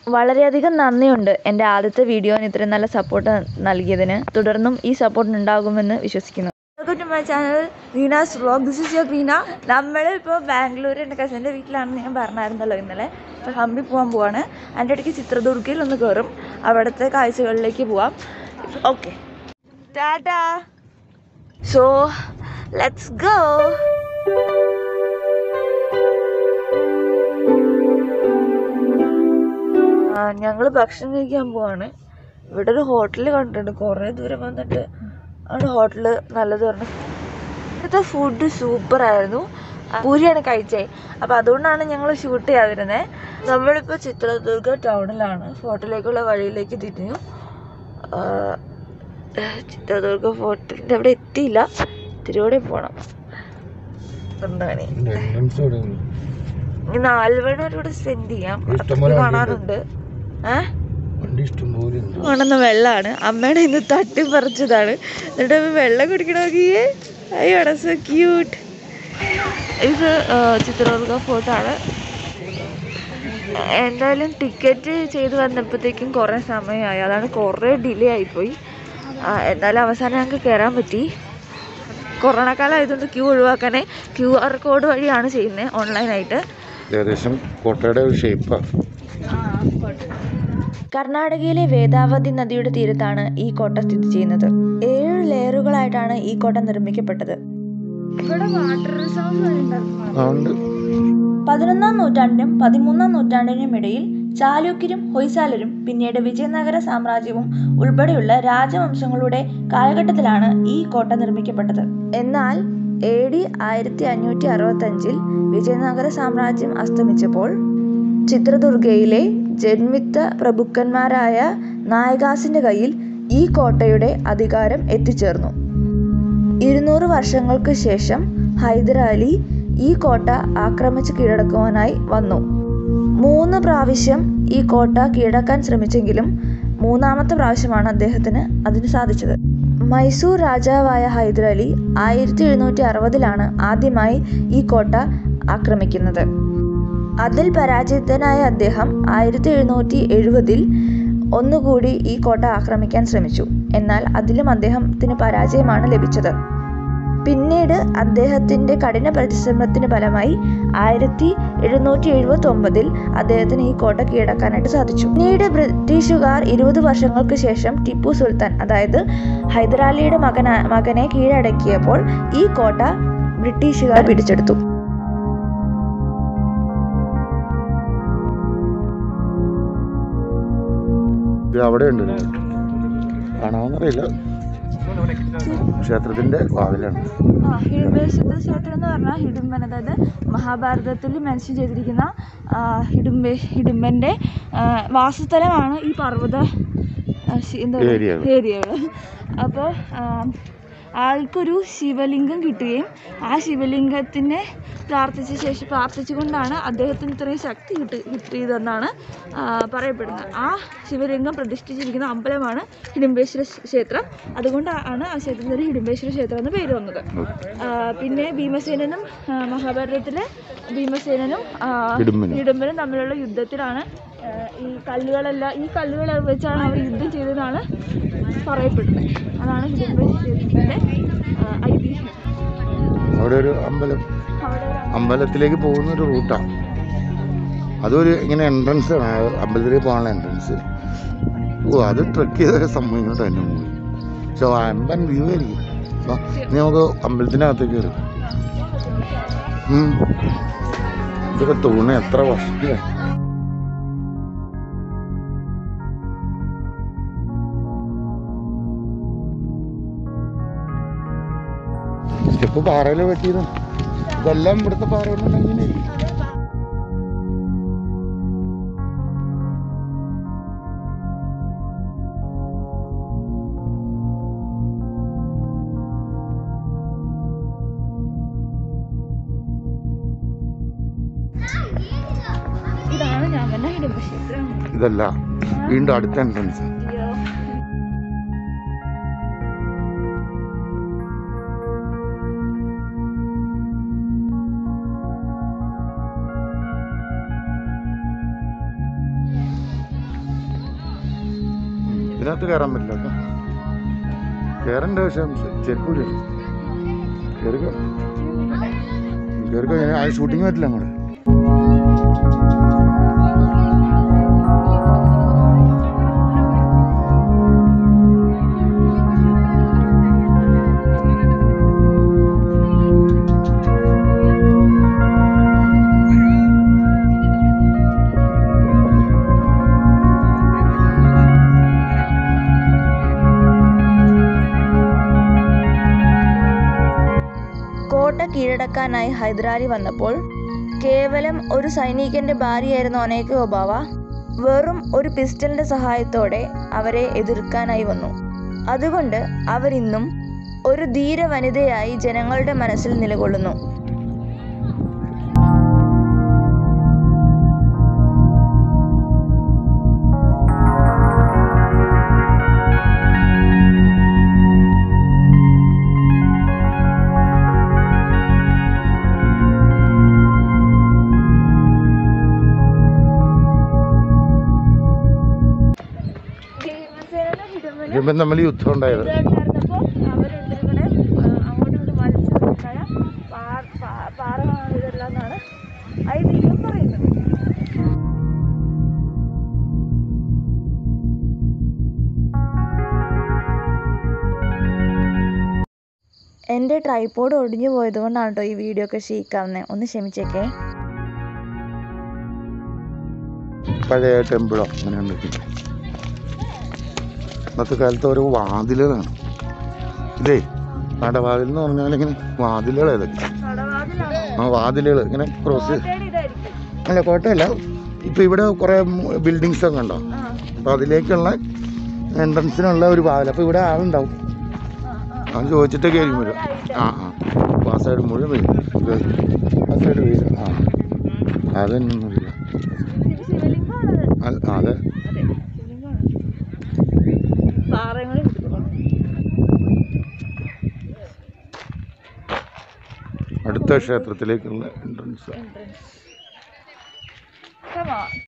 വളരെയധികം നന്ദിയുണ്ട് എൻ്റെ ആദ്യത്തെ വീഡിയോന് ഇത്രയും നല്ല സപ്പോർട്ട് നൽകിയതിന് തുടർന്നും ഈ സപ്പോർട്ട് ഉണ്ടാകുമെന്ന് വിശ്വസിക്കുന്നു welcome to my channel Reena's vlog this is your Reena നമ്മൾ ഇപ്പോൾ ബാംഗ്ലൂർ എൻ്റെ കസിൻ്റെ വീട്ടിലാണെന്ന് ഞാൻ പറഞ്ഞായിരുന്നല്ലോ ഇന്നലെ ഇപ്പോൾ ഹമ്പി പോകാൻ പോവാണ് അതിൻ്റെ ഇടയ്ക്ക് ചിത്രദുർഗയിൽ ഒന്ന് കയറും അവിടുത്തെ കാഴ്ചകളിലേക്ക് പോവാം okay tata so let's go ഞങ്ങൾ ഭക്ഷണം കഴിക്കാൻ പോവാണ് ഇവിടെ ഒരു ഹോട്ടൽ കണ്ടിട്ടുണ്ട് കുറേ ദൂരം വന്നിട്ട് അവിടെ ഹോട്ടൽ നല്ലത് പറഞ്ഞു ഇവിടുത്തെ ഫുഡ് സൂപ്പർ ആയിരുന്നു പൂരിയാണ് കഴിച്ചേ അപ്പോൾ അതുകൊണ്ടാണ് ഞങ്ങൾ ഷൂട്ട് ചെയ്യാതിരുന്നത് നമ്മളിപ്പോൾ ചിത്രദുർഗ ടൗണിലാണ് ഫോർട്ടിലേക്കുള്ള വഴിയിലേക്ക് തിരിഞ്ഞു ആ, ചിത്രദുർഗ ഫോർട്ടിൻ്റെ അവിടെ എത്തിയില്ല തിരുവോടെ പോകണം എന്താണ് എൻട്രൻസ് എവിടെയാണ് ഈ നാല് മണി വരെ ഇവിടെ സ്പെൻഡ് ചെയ്യാം ഇഷ്ടംപോലെ അത്രയ്ക്ക് വണ്ടിയുണ്ട്. കാണാനുണ്ട് ഏഹ് വണ്ടി ഇഷ്ടംപോലെ ഉണ്ട് കാണുന്ന വെള്ളമാണ് അമ്മയുടെ ഇന്ന് തട്ടി പറിച്ചതാണ് എന്നിട്ട് അമ്മ വെള്ളം കുടിക്കണമെങ്കിൽ അയ്യോടെ സോ ക്യൂട്ട് ഇത് ആ, ചിത്രദുർഗ ഫോർട്ടാണ് എന്തായാലും ടിക്കറ്റ് ചെയ്ത് വന്നപ്പോഴത്തേക്കും കുറേ സമയമായി അതാണ് കുറേ ഡിലേ ആയിപ്പോയി ആ, എന്നാലും അവസാനം ഞങ്ങൾക്ക് കയറാൻ പറ്റി കൊറോണ കാലം ആയതുകൊണ്ട് ക്യൂ ഒഴിവാക്കാനേ ക്യു ആർ കോഡ് വഴിയാണ് ചെയ്യുന്നത് ഓൺലൈനായിട്ട് ഏകദേശം കോട്ടയുടെ ഒരു ഷേപ്പാണ് കർണാടകയിലെ വേദാവതി നദിയുടെ തീരത്താണ് ഈ കോട്ട സ്ഥിതി ചെയ്യുന്നത് ഏഴ് ലെയറുകളായിട്ടാണ് ഈ കോട്ട നിർമ്മിക്കപ്പെട്ടത് ഇവിടെ വാട്ടർ അതുകൊണ്ട് പതിനൊന്നാം നൂറ്റാണ്ടിനും പതിമൂന്നാം നൂറ്റാണ്ടിനും ഇടയിൽ ചാലൂക്യരും ഹൊയ്സാലരും പിന്നീട് വിജയനഗര സാമ്രാജ്യവും ഉൾപ്പെടെയുള്ള രാജവംശങ്ങളുടെ കാലഘട്ടത്തിലാണ് ഈ കോട്ട നിർമ്മിക്കപ്പെട്ടത് എന്നാൽ എ ഡി ആയിരത്തി അഞ്ഞൂറ്റി അറുപത്തഞ്ചിൽ വിജയനഗര സാമ്രാജ്യം അസ്തമിച്ചപ്പോൾ ചിത്രദുർഗയിലെ ജന്മിത്ത പ്രഭുക്കന്മാരായ നായകാസിന്റെ കയ്യിൽ ഈ കോട്ടയുടെ അധികാരം എത്തിച്ചേർന്നു ഇരുന്നൂറ് വർഷങ്ങൾക്ക് ശേഷം ഹൈദരാലി ഈ കോട്ട ആക്രമിച്ച് കീഴടക്കുവാനായി വന്നു മൂന്ന് പ്രാവശ്യം ഈ കോട്ട കീഴടക്കാൻ ശ്രമിച്ചെങ്കിലും മൂന്നാമത്തെ പ്രാവശ്യമാണ് അദ്ദേഹത്തിന് അതിന് സാധിച്ചത് മൈസൂർ രാജാവായ ഹൈദരാലി ആയിരത്തി എഴുന്നൂറ്റി അറുപതിലാണ് ആദ്യമായി ഈ കോട്ട ആക്രമിക്കുന്നത് അതിൽ പരാജിതനായ അദ്ദേഹം ആയിരത്തി എഴുന്നൂറ്റി എഴുപതിൽ ഒന്നുകൂടി ഈ കോട്ട ആക്രമിക്കാൻ ശ്രമിച്ചു എന്നാൽ അതിലും അദ്ദേഹത്തിന് പരാജയമാണ് ലഭിച്ചത് പിന്നീട് അദ്ദേഹത്തിന്റെ കഠിന പരിശ്രമത്തിന് ഫലമായി ആയിരത്തി എഴുന്നൂറ്റി എഴുപത്തി ഒമ്പതിൽ അദ്ദേഹത്തിന് ഈ കോട്ട കീഴടക്കാനായിട്ട് സാധിച്ചു പിന്നീട് ബ്രിട്ടീഷുകാർ ഇരുപത് വർഷങ്ങൾക്ക് ശേഷം ടിപ്പു സുൽത്താൻ അതായത് ഹൈദരാലിയുടെ മകന മകനെ കീഴടക്കിയപ്പോൾ ഈ കോട്ട ബ്രിട്ടീഷുകാർ പിടിച്ചെടുത്തു ഇത് അവിടെ ഉണ്ട് കാണാമെന്നറിയില്ല ക്ഷേത്രത്തിന്റെ വാതിലാണ് ആ, ഹിഡുംബേശ്വര ക്ഷേത്രം എന്ന് പറഞ്ഞാൽ ഹിഡുംബൻ അതായത് മഹാഭാരതത്തിൽ മെൻഷൻ ചെയ്തിരിക്കുന്ന ആ, ഹിഡുംബേ ഹിഡുംബൻ്റെ ആ, വാസസ്ഥലമാണ് ഈ പർവ്വത ആ, ശി- എന്താ ഏരിയകൾ. ഏരിയകൾ അപ്പോൾ ആൾക്കൊരു ശിവലിംഗം കിട്ടുകയും ആ ശിവലിംഗത്തിനെ പ്രാർത്ഥിച്ച ശേഷം പ്രാർത്ഥിച്ചുകൊണ്ടാണ് അദ്ദേഹത്തിന് ഇത്രയും ശക്തി കിട്ടി കിട്ടിയതെന്നാണ് ആ, പറയപ്പെടുന്നത് ആ ശിവലിംഗം പ്രതിഷ്ഠിച്ചിരിക്കുന്ന അമ്പലമാണ് ഹിഡുംബേശ്വര ക്ഷേത്രം അതുകൊണ്ടാണ് ആ ക്ഷേത്രത്തിന് ഹിഡുംബേശ്വര ക്ഷേത്രം എന്ന് പേര് വന്നത് ആ, പിന്നെ ഭീമസേനനും ആ, മഹാഭാരതത്തിലെ ഭീമസേനനും ആ, ഹിഡുംബനും. ഹിഡുംബനും തമ്മിലുള്ള യുദ്ധത്തിലാണ് ആ, ഈ കല്ലുകളെല്ലാം ഈ കല്ലുകൾ വെച്ചാണ് അവർ യുദ്ധം ചെയ്തതെന്നാണ് പറയപ്പെടുന്നത് അതാണ് ഹിഡുംബ ക്ഷേത്രത്തിൻ്റെ ആ, ഐതിഹ്യം അവിടെ ഒരു അമ്പലം അവിടെ ഒരു അമ്പലത്തിലേക്ക് പോകുന്ന ഒരു റൂട്ടാണ് അതൊരു ഇങ്ങനെ എൻട്രൻസ് ആണ് ആ അമ്പലത്തിലേക്ക് പോകാനുള്ള എൻട്രൻസ് ഓ അത് ട്രക്ക് ചെയ്ത സംഭവം ഇങ്ങോട്ട് തന്നെ പോയി പക്ഷെ അമ്പൻ വ്യൂ ആയിരിക്കും വാ, ഇനി നമുക്ക് അമ്പലത്തിനകത്തേക്ക് കയറി ഉം. ഇതൊക്കെ തോന്നുന്നു എത്ര വർഷത്തിലാണ് സ്റ്റെപ്പ് പാറയിൽ വെട്ടിയത് ഇതെല്ലാം ഇവിടുത്തെ പാറ കൊണ്ടുണ്ടെങ്കിൽ ഇതാണ് ഞാൻ തന്നെ ഹിഡുംബ ക്ഷേത്രം ഇതല്ല വീണ്ടും അടുത്ത എൻട്രൻസ് അയ്യോ. ഇതിനകത്ത് കയറാൻ പറ്റില്ല കേട്ടോ കയറണ്ട പക്ഷെ ചെരുപ്പൂര് കയറിക്കോ കയറിക്കോ ഞാൻ ആ ഷൂട്ടിങ് പറ്റില്ല അങ്ങോട്ട് കോട്ട കീഴടക്കാനായി ഹൈദരാലി വന്നപ്പോൾ കേവലം ഒരു സൈനികന്റെ ഭാര്യയായിരുന്ന ഒനേക ഒബാവ വെറും ഒരു പിസ്റ്റലിന്റെ സഹായത്തോടെ അവരെ എതിർക്കാനായി വന്നു അതുകൊണ്ട് അവരിന്നും ഒരു ധീര വനിതയായി ജനങ്ങളുടെ മനസ്സിൽ നിലകൊള്ളുന്നു ഭീമസേന ഹിഡുമ്പനും ഇപ്പം നമ്മൾ യുദ്ധം ഉണ്ടായത് ഇതായിട്ടായിരുന്നപ്പോൾ അവർ രണ്ടുപേരും കൂടെ ആ, അങ്ങോട്ടും ഇങ്ങോട്ടും വലിച്ചുണ്ടായ പാറമാണ് ഇതെല്ലാം എന്നാണ് ഐതിഹ്യം പറയുന്നത് എൻ്റെ ട്രൈപ്പോഡ് ഒടിഞ്ഞു പോയത് കൊണ്ടാണ് കേട്ടോ ഈ വീഡിയോ ഒക്കെ ഷീക്കാവുന്നത് ഒന്ന് ക്ഷമിച്ചേക്കേ പഴയ ടെമ്പിളോ അങ്ങനെ ഉണ്ടെങ്കിൽ ഇന്നത്തെ കാലത്ത് ഓരോ വാതിലുകളാണ് ഇതേ നടവാതിൽ എന്ന് പറഞ്ഞാൽ ഇങ്ങനെ വാതിലുകൾ ഏതൊക്കെ കടവാതിലാണോ ആ വാതിലുകൾ ഇങ്ങനെ ക്രോസ് കോട്ടയുടെ ഇതായിരിക്കും അല്ല കോട്ടയല്ല ഇപ്പം ഇവിടെ കുറേ ബിൽഡിങ്സ് ഒക്കെ ഉണ്ടോ ആ അപ്പോൾ അതിലേക്കുള്ള എൻട്രൻസിനുള്ള ഒരു വാതിൽ അപ്പോൾ ഇവിടെ ആളുണ്ടാവും ആ ആ അത് ചോദിച്ചിട്ട് കയറി വരും ആ ആ അപ്പോൾ ആ സൈഡ് മുഴുവൻ വരും ആ സൈഡ് വരും ആ അതൊന്നുമില്ല ഇത് ശിവലിംഗമാണത് അല്ല അതെ അതെ ശിവലിംഗമാണ് പാറയും കൂടി കിട്ടുന്നു അടുത്ത ക്ഷേത്രത്തിലേക്കുള്ള എൻട്രൻസ് entrance. Come on.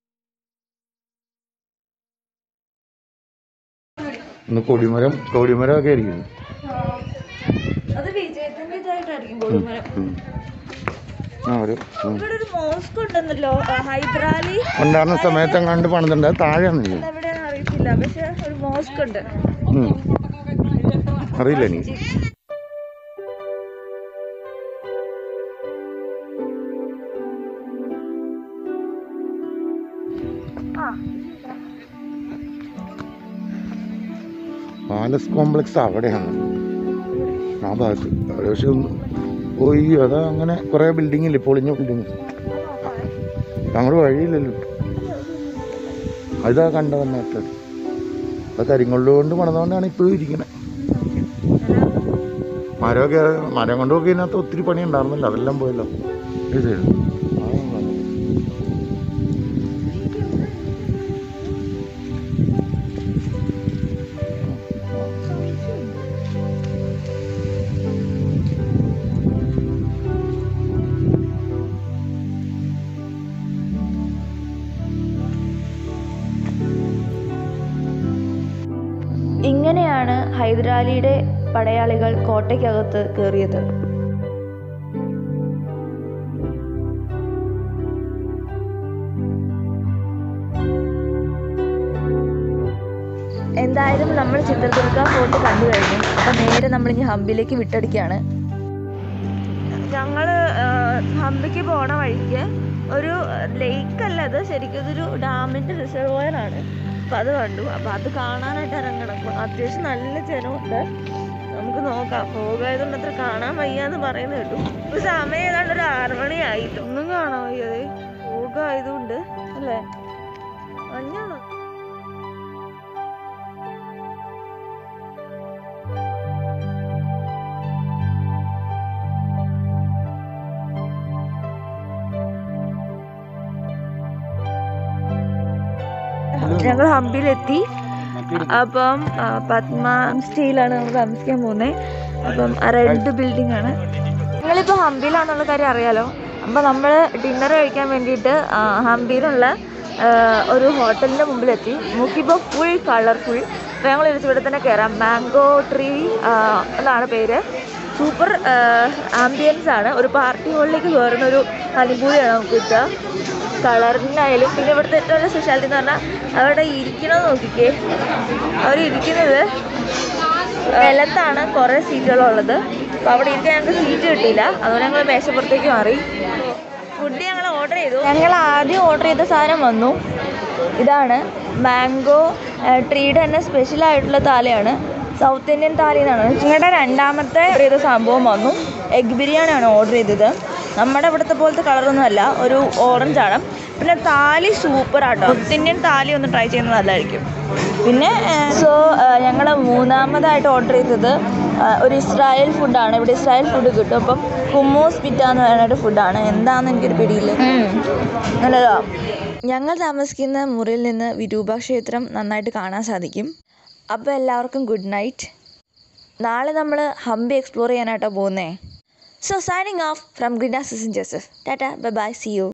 ഇന്ന് കൊടിമരം കൊടിമരമൊക്കെ ആയിരിക്കും അത് വിജയത്തിന്റെ ഇതായിട്ടായിരിക്കും കൊടുമരം ഉം. ആ ഒരു ഉം. ഇവിടെ ഒരു മോസ്ക് ഉണ്ടെന്നല്ലോ ആ, ഹൈദരാലി ഉണ്ടായിരുന്ന സമയത്ത് കണ്ട് പണിതുണ്ട് അത് താഴെയാണ് ഇരിക്കുന്നത്. എവിടെയാണെന്ന് അറിയത്തില്ല പക്ഷെ ഒരു മോസ്ക് ഉണ്ട് ഉം. അറിയില്ല എനിക്ക് ആ പാലസ് കോംപ്ലക്സ് അവിടെയാണ് ആ ഭാഗത്ത് അവിടെ പക്ഷെ ഒന്ന് പോയി അതാ അങ്ങനെ കുറേ ബിൽഡിംഗ് ഇല്ലേ പൊളിഞ്ഞ ബിൽഡിങ് ഞങ്ങൾ വഴിയില്ലല്ലോ അതാ കണ്ടത് നേരത്തെ അത് കരിങ്കൊള്ളു കൊണ്ട് പണിതുകൊണ്ടാണ് ഇപ്പോഴും ഇരിക്കുന്നത് മരമൊക്കെ മരം കൊണ്ടൊക്കെ ഇതിനകത്ത് ഒത്തിരി പണി ഉണ്ടായിരുന്നില്ല അതെല്ലാം പോയല്ലോ ഇത് ആ, ഇങ്ങനെയാണ് ഹൈദരാലിയുടെ പടയാളികൾ കോട്ടയ്ക്കകത്ത് കയറിയത് എന്തായാലും നമ്മൾ ചിത്രദുർഗ ഫോർട്ട് കണ്ടു കഴിഞ്ഞു അപ്പം നേരെ നമ്മൾ ഇനി ഹംപിലേക്ക് വിട്ടടിക്കുകയാണ് ഞങ്ങള് ആ, ഹംപിക്ക് പോണ വഴിക്ക് ഒരു ലേക്ക് അല്ല അത് ശരിക്കും ഇതൊരു ഡാമിന്റെ റിസർവോയർ ആണ് അപ്പൊ അത് കണ്ടു അപ്പൊ അത് കാണാനായിട്ട് ഇറങ്ങണം അപ്പൊ അത്യാവശ്യം നല്ല ജനമുണ്ട് നമുക്ക് നോക്കാം പോകായതുകൊണ്ട് അത്ര കാണാൻ വയ്യാന്ന് പറയുന്നത് കേട്ടു ഇപ്പൊ സമയം ഏതാണ്ട് ഒരു ആറ് മണിയായി ഒന്നും കാണാൻ വയ്യാതെ പോകായതുകൊണ്ട് അല്ലേ മഞ്ഞാണോ ഞങ്ങൾ ഹംപിയിലെത്തി അപ്പം ആ, പത്മ സ്റ്റേയിലാണ് നമ്മൾ താമസിക്കാൻ പോകുന്നത് അപ്പം റെഡ് ബിൽഡിംഗ് ആണ് നിങ്ങളിപ്പോൾ ഹംപിയിലാണെന്നുള്ള കാര്യം അറിയാലോ അപ്പം നമ്മൾ ഡിന്നർ കഴിക്കാൻ വേണ്ടിയിട്ട് ആ, ഹംപിയിലുള്ള ആ, ഒരു ഹോട്ടലിൻ്റെ മുമ്പിലെത്തി നോക്കിയപ്പോൾ ഫുൾ കളർഫുൾ അപ്പോൾ ഞങ്ങൾ തിരിച്ച് ഇവിടെ തന്നെ കയറാം മാംഗോ ട്രീ എന്നാണ് പേര് സൂപ്പർ ആംബിയൻസ് ആണ് ഒരു പാർട്ടി ഹോളിലേക്ക് കയറുന്ന ഒരു അനുഭൂതിയാണ് നമുക്ക് കിട്ടുക കളറിനായാലും പിന്നെ ഇവിടുത്തെ ഏറ്റവും വലിയ സ്പെഷ്യാലിറ്റി എന്ന് പറഞ്ഞാൽ അവിടെ ഇരിക്കണമെന്ന് നോക്കിക്കേ അവർ ഇരിക്കുന്നത് നിലത്താണ് കുറേ സീറ്റുകളുള്ളത് അപ്പോൾ അവിടെ ഇരിക്കാൻ ഞങ്ങൾക്ക് സീറ്റ് കിട്ടിയില്ല അതുകൊണ്ട് ഞങ്ങൾ മേശപ്പുറത്തേക്ക് മാറി ഫുഡ് ഞങ്ങൾ ഓർഡർ ചെയ്തു ഞങ്ങൾ ആദ്യം ഓർഡർ ചെയ്ത സാധനം വന്നു ഇതാണ് മാംഗോ ട്രീയുടെ തന്നെ സ്പെഷ്യൽ ആയിട്ടുള്ള താലയാണ് സൗത്ത് ഇന്ത്യൻ താലി എന്നാണ് ഞങ്ങളുടെ രണ്ടാമത്തെ ഓർഡർ ചെയ്ത സംഭവം വന്നു എഗ് ബിരിയാണിയാണ് ഓർഡർ ചെയ്തത് നമ്മുടെ ഇവിടുത്തെ പോലത്തെ കളറൊന്നും അല്ല ഒരു ഓറഞ്ച് ആണ് പിന്നെ താലി സൂപ്പർ ആട്ടോ സൗത്ത് ഇന്ത്യൻ താലി ഒന്ന് ട്രൈ ചെയ്യുന്നത് നല്ലതായിരിക്കും പിന്നെ സോ ഞങ്ങൾ മൂന്നാമതായിട്ട് ഓർഡർ ചെയ്തത് ആ, ഒരു ഇസ്രായേൽ ഫുഡാണ് ഇവിടെ ഇസ്രായേൽ ഫുഡ് കിട്ടും അപ്പം ഹുമ്മൂസ് പിറ്റ എന്ന് പറയുന്ന ഒരു ഫുഡാണ് എന്താണെന്ന് എനിക്കൊരു പിടിയില്ല നല്ലതാ ഞങ്ങൾ താമസിക്കുന്ന മുറിയിൽ നിന്ന് വിരൂപ ക്ഷേത്രം നന്നായിട്ട് കാണാൻ സാധിക്കും അപ്പോൾ എല്ലാവർക്കും ഗുഡ് നൈറ്റ് നാളെ നമ്മൾ ഹംപി എക്സ്പ്ലോർ ചെയ്യാനായിട്ടോ പോകുന്നേ so signing off from green season Joseph tata bye bye see U